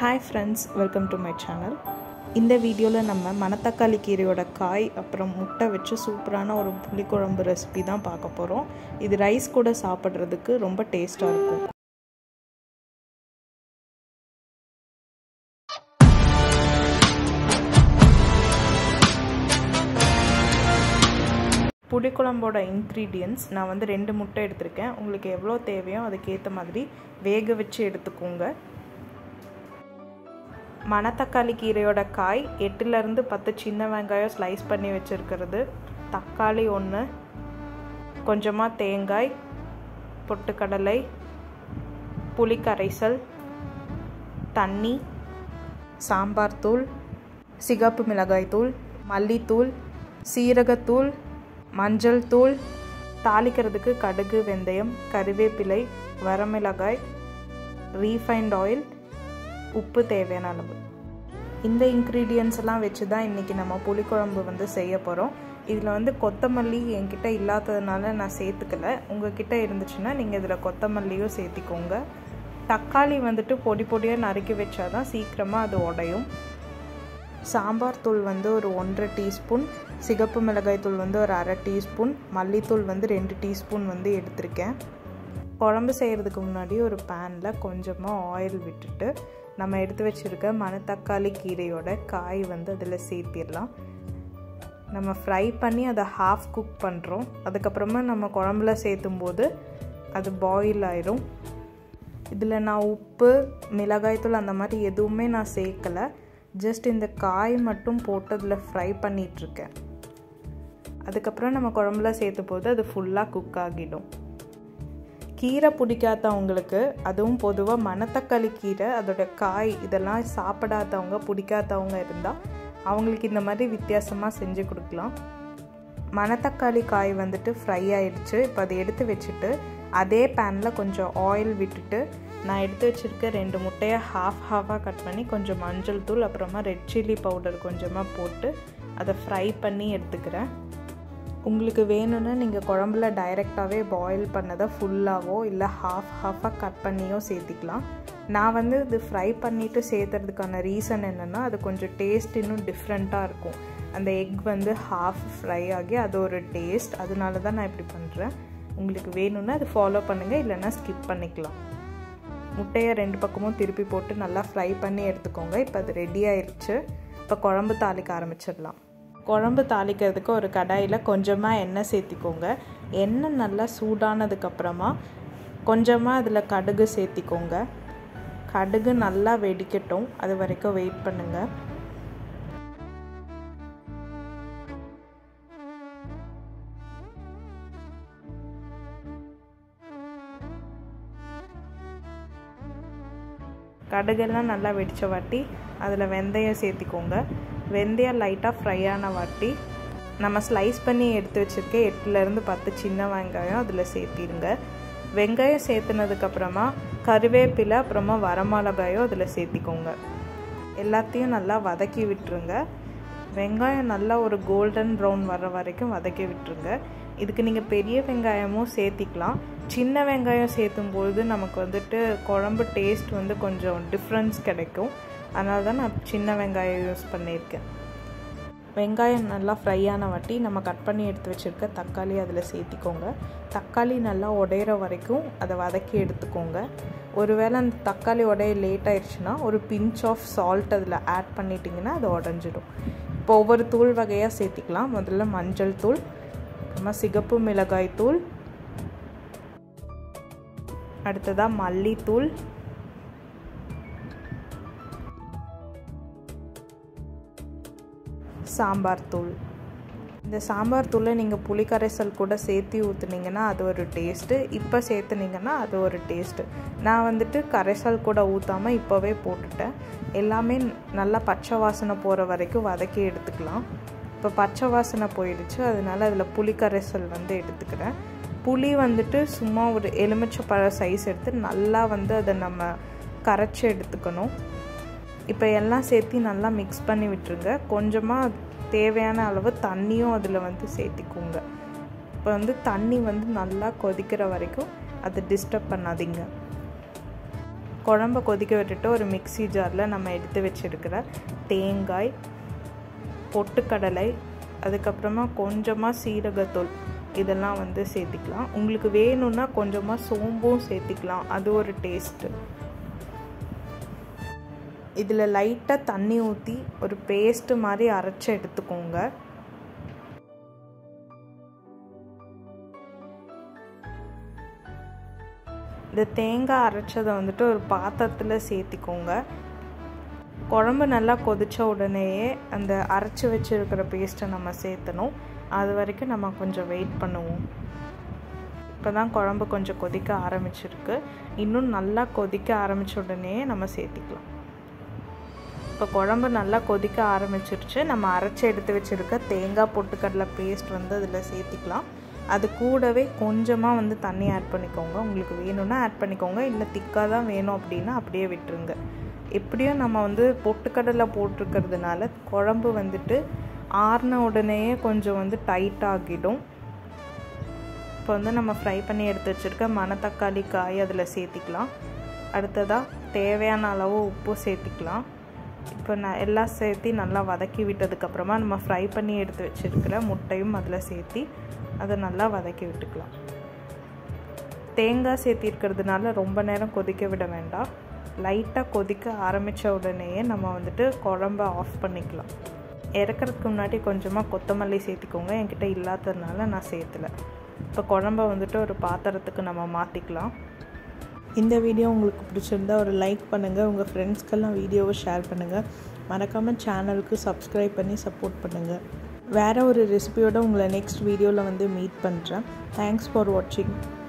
hi friends welcome to my channel இந்த வீடியோவில் நம்ம மணத்தக்காளி கீரையோட காய் அப்புறம் முட்டை வச்சு சூப்பரான ஒரு புளிக்குழம்பு ரெசிபி தான் பார்க்க போகிறோம் இது ரைஸ் கூட சாப்பிட்றதுக்கு ரொம்ப டேஸ்ட்டாக இருக்கும் புளிக்குழம்போட இன்க்ரீடியன்ட்ஸ் நான் வந்து ரெண்டு முட்டை எடுத்திருக்கேன் உங்களுக்கு எவ்வளோ தேவையோ அதுக்கேற்ற மாதிரி வேக வச்சு எடுத்துக்கோங்க மணத்தக்காளி கீரையோட காய் எட்டுலேருந்து பத்து சின்ன வெங்காயம் ஸ்லைஸ் பண்ணி வச்சுருக்கிறது தக்காளி ஒன்று கொஞ்சமாக தேங்காய் பொட்டுக்கடலை புளி கரைசல் தண்ணி சாம்பார் தூள் சிகப்பு மிளகாய் தூள் மல்லித்தூள் சீரகத்தூள் மஞ்சள் தூள் தாளிக்கிறதுக்கு கடுகு வெந்தயம் கறிவேப்பிலை வரமிளகாய் ரீஃபைண்ட் ஆயில் உப்பு தேவையான அளவு இந்த இன்க்ரீடியன்ஸ் எல்லாம் வச்சு தான் இன்றைக்கி நம்ம புளிக்குழம்பு வந்து செய்ய போகிறோம் இதில் வந்து கொத்தமல்லி என்கிட்ட இல்லாததுனால நான் சேர்த்துக்கல உங்ககிட்ட இருந்துச்சுன்னா நீங்கள் இதில் கொத்தமல்லியும் சேர்த்திக்கோங்க தக்காளி வந்துட்டு பொடி பொடியாக நறுக்கி வச்சா தான் சீக்கிரமாக அது உடையும் சாம்பார் தூள் வந்து ஒரு ஒன்றரை டீஸ்பூன் சிகப்பு மிளகாய் தூள் வந்து ஒரு அரை டீஸ்பூன் மல்லித்தூள் வந்து ரெண்டு டீஸ்பூன் வந்து எடுத்திருக்கேன் குழம்பு செய்கிறதுக்கு முன்னாடி ஒரு பேனில் கொஞ்சமாக ஆயில் விட்டுட்டு நம்ம எடுத்து வச்சுருக்க மணத்தக்காளி கீரையோட காய் வந்து அதில் சேர்த்திடலாம் நம்ம ஃப்ரை பண்ணி அதை ஹாஃப் குக் பண்ணுறோம் அதுக்கப்புறமா நம்ம குழம்புல சேர்த்தும் போது அது பாயில் ஆயிரும் இதில் நான் உப்பு மிளகாய்த்தூள் அந்த மாதிரி எதுவுமே நான் சேர்க்கலை ஜஸ்ட் இந்த காய் மட்டும் போட்டு அதில் ஃப்ரை பண்ணிகிட்ருக்கேன் அதுக்கப்புறம் நம்ம குழம்புல சேர்த்து போது அது ஃபுல்லாக குக் ஆகிடும் கீரை பிடிக்காதவங்களுக்கு அதுவும் பொதுவாக மணத்தக்காளி கீரை அதோட காய் இதெல்லாம் சாப்பிடாதவங்க பிடிக்காதவங்க இருந்தால் அவங்களுக்கு இந்த மாதிரி வித்தியாசமாக செஞ்சு கொடுக்கலாம் மணத்தக்காளி காய் வந்துட்டு ஃப்ரை ஆயிடுச்சு இப்போ அதை எடுத்து வச்சுட்டு அதே பேனில் கொஞ்சம் ஆயில் விட்டுட்டு நான் எடுத்து வச்சுருக்க ரெண்டு முட்டையை ஹாஃப் ஹாஃபாக கட் பண்ணி கொஞ்சம் மஞ்சள் தூள் அப்புறமா ரெட் சில்லி பவுடர் கொஞ்சமாக போட்டு அதை ஃப்ரை பண்ணி எடுத்துக்கிறேன் உங்களுக்கு வேணும்னா நீங்கள் குழம்புல டைரெக்டாகவே பாயில் பண்ணதை ஃபுல்லாகவோ இல்லை ஹாஃப் ஹாஃபாக கட் பண்ணியோ சேர்த்திக்கலாம் நான் வந்து இது ஃப்ரை பண்ணிவிட்டு சேர்த்துறதுக்கான ரீசன் என்னென்னா அது கொஞ்சம் டேஸ்ட் இன்னும் டிஃப்ரெண்ட்டாக இருக்கும் அந்த எக் வந்து ஹாஃப் ஃப்ரை ஆகி அது ஒரு டேஸ்ட் அதனால தான் நான் இப்படி பண்ணுறேன் உங்களுக்கு வேணும்னா அது ஃபாலோ பண்ணுங்கள் இல்லைன்னா ஸ்கிப் பண்ணிக்கலாம் முட்டையை ரெண்டு பக்கமும் திருப்பி போட்டு நல்லா ஃப்ரை பண்ணி எடுத்துக்கோங்க இப்போ அது ரெடி ஆயிடுச்சு இப்போ குழம்பு தாளிக்க ஆரம்பிச்சிடலாம் குழம்பு தாளிக்கிறதுக்கு ஒரு கடாயில் கொஞ்சமாக எண்ணெய் சேர்த்திக்கோங்க எண்ணெய் நல்லா சூடானதுக்கப்புறமா கொஞ்சமாக அதில் கடுகு சேர்த்திக்கோங்க கடுகு நல்லா வெடிக்கட்டும் அது வரைக்கும் வெயிட் பண்ணுங்கள் கடுகெல்லாம் நல்லா வெடித்த வாட்டி அதில் வெந்தயம் சேர்த்திக்கோங்க வெந்தயம் லைட்டாக ஃப்ரை ஆன வாட்டி நம்ம ஸ்லைஸ் பண்ணி எடுத்து வச்சுருக்க எட்டுலேருந்து பத்து சின்ன வெங்காயம் அதில் சேர்த்திருங்க வெங்காயம் சேர்த்துனதுக்கப்புறமா கருவேப்பிலை அப்புறமா வரமிளகாயும் அதில் சேர்த்திக்கோங்க எல்லாத்தையும் நல்லா வதக்கி விட்டுருங்க வெங்காயம் நல்லா ஒரு கோல்டன் ப்ரௌன் வர வரைக்கும் வதக்கி விட்டுருங்க இதுக்கு நீங்கள் பெரிய வெங்காயமும் சேர்த்திக்கலாம் சின்ன வெங்காயம் சேர்த்தும் பொழுது நமக்கு வந்துட்டு குழம்பு டேஸ்ட் வந்து கொஞ்சம் டிஃப்ரென்ஸ் கிடைக்கும் அதனால தான் நான் சின்ன வெங்காயம் யூஸ் பண்ணியிருக்கேன் வெங்காயம் நல்லா ஃப்ரை ஆன வாட்டி நம்ம கட் பண்ணி எடுத்து வச்சுருக்க தக்காளி அதில் சேர்த்திக்கோங்க தக்காளி நல்லா உடையிற வரைக்கும் அதை வதக்கி எடுத்துக்கோங்க ஒருவேளை அந்த தக்காளி உடைய லேட் ஆயிடுச்சுன்னா ஒரு பிஞ்ச் ஆஃப் சால்ட் அதில் ஆட் பண்ணிட்டிங்கன்னா அது உடஞ்சிடும் இப்போ ஒவ்வொரு தூள் வகையாக சேர்த்திக்கலாம் முதல்ல மஞ்சள் தூள் அப்புறமா சிகப்பு மிளகாய் தூள் அடுத்ததாக மல்லித்தூள் சாம்பார் தூள் இந்த சாம்பார் தூளை நீங்கள் புளிக்கரைசல் கூட சேர்த்து ஊற்றுனீங்கன்னா அது ஒரு டேஸ்ட்டு இப்போ சேர்த்துனீங்கன்னா அது ஒரு டேஸ்ட்டு நான் வந்துட்டு கரைசல் கூட ஊற்றாமல் இப்போவே போட்டுட்டேன் எல்லாமே நல்லா பச்சை வாசனை போகிற வரைக்கும் வதக்கி எடுத்துக்கலாம் இப்போ பச்சை வாசனை போயிடுச்சு அதனால் அதில் புளிக்கரைசல் வந்து எடுத்துக்கிறேன் புளி வந்துட்டு சும்மா ஒரு எலுமிச்சை பழ சைஸ் எடுத்து நல்லா வந்து அதை நம்ம கரைச்சி எடுத்துக்கணும் இப்போ எல்லாம் சேர்த்து நல்லா மிக்ஸ் பண்ணி விட்டுருங்க கொஞ்சமாக தேவையான அளவு தண்ணியும் அதில் வந்து சேர்த்திக்கோங்க இப்போ வந்து தண்ணி வந்து நல்லா கொதிக்கிற வரைக்கும் அதை டிஸ்டர்ப் பண்ணாதீங்க குழம்ப கொதிக்க விட்டுட்டு ஒரு மிக்சி ஜாரில் நம்ம எடுத்து வச்சுருக்கிற தேங்காய் பொட்டுக்கடலை அதுக்கப்புறமா கொஞ்சமாக சீரகத்தூள் இதெல்லாம் வந்து சேர்த்திக்கலாம் உங்களுக்கு வேணும்னா கொஞ்சமாக சோம்பும் சேர்த்திக்கலாம் அது ஒரு டேஸ்ட்டு இதில் லைட்டாக தண்ணி ஊற்றி ஒரு பேஸ்ட்டு மாதிரி அரைச்சி எடுத்துக்கோங்க இந்த தேங்காய் அரைச்சதை வந்துட்டு ஒரு பாத்திரத்தில் சேர்த்திக்கோங்க குழம்பு நல்லா கொதித்த உடனேயே அந்த அரைச்சி வச்சுருக்கிற பேஸ்ட்டை நம்ம சேர்த்தணும் அது வரைக்கும் நம்ம கொஞ்சம் வெயிட் பண்ணுவோம் இப்போ தான் குழம்பு கொஞ்சம் கொதிக்க ஆரம்பிச்சிருக்கு இன்னும் நல்லா கொதிக்க ஆரம்பித்த உடனே நம்ம சேர்த்திக்கலாம் இப்போ குழம்பு நல்லா கொதிக்க ஆரம்பிச்சிருச்சு நம்ம அரைச்சி எடுத்து வச்சுருக்க தேங்காய் பொட்டுக்கடலை பேஸ்ட் வந்து அதில் சேர்த்திக்கலாம் அது கூடவே கொஞ்சமாக வந்து தண்ணி ஆட் பண்ணிக்கோங்க உங்களுக்கு வேணும்னா ஆட் பண்ணிக்கோங்க இல்லை திக்காக தான் வேணும் அப்படின்னா அப்படியே விட்டுருங்க எப்படியும் நம்ம வந்து பொட்டுக்கடலை போட்டிருக்கிறதுனால குழம்பு வந்துட்டு ஆறின உடனேயே கொஞ்சம் வந்து டைட் ஆகிடும் இப்போ வந்து நம்ம ஃப்ரை பண்ணி எடுத்து வச்சுருக்க மணத்தக்காளி காய் அதில் சேர்த்திக்கலாம் அடுத்ததாக தேவையான அளவு உப்பு சேர்த்திக்கலாம் இப்போ நான் எல்லாம் சேர்த்து நல்லா வதக்கி விட்டதுக்கப்புறமா நம்ம ஃப்ரை பண்ணி எடுத்து வச்சுருக்கிற முட்டையும் அதில் சேர்த்தி அதை நல்லா வதக்கி விட்டுக்கலாம் தேங்காய் சேர்த்திருக்கிறதுனால ரொம்ப நேரம் கொதிக்க விட வேண்டாம் லைட்டாக கொதிக்க ஆரம்பித்த உடனேயே நம்ம வந்துட்டு குழம்ப ஆஃப் பண்ணிக்கலாம் இறக்கிறதுக்கு முன்னாடி கொஞ்சமாக கொத்தமல்லி சேர்த்திக்கோங்க என்கிட்ட இல்லாததுனால நான் சேர்த்தலை இப்போ குழம்ப வந்துட்டு ஒரு பாத்திரத்துக்கு நம்ம மாற்றிக்கலாம் இந்த வீடியோ உங்களுக்கு பிடிச்சிருந்தா ஒரு லைக் பண்ணுங்கள் உங்கள் ஃப்ரெண்ட்ஸ்க்கெல்லாம் வீடியோவை ஷேர் பண்ணுங்கள் மறக்காமல் சேனலுக்கு சப்ஸ்கிரைப் பண்ணி சப்போர்ட் பண்ணுங்கள் வேறு ஒரு ரெசிபியோடு உங்களை நெக்ஸ்ட் வீடியோவில் வந்து மீட் பண்ணுறேன் தேங்க்ஸ் ஃபார் வாட்சிங்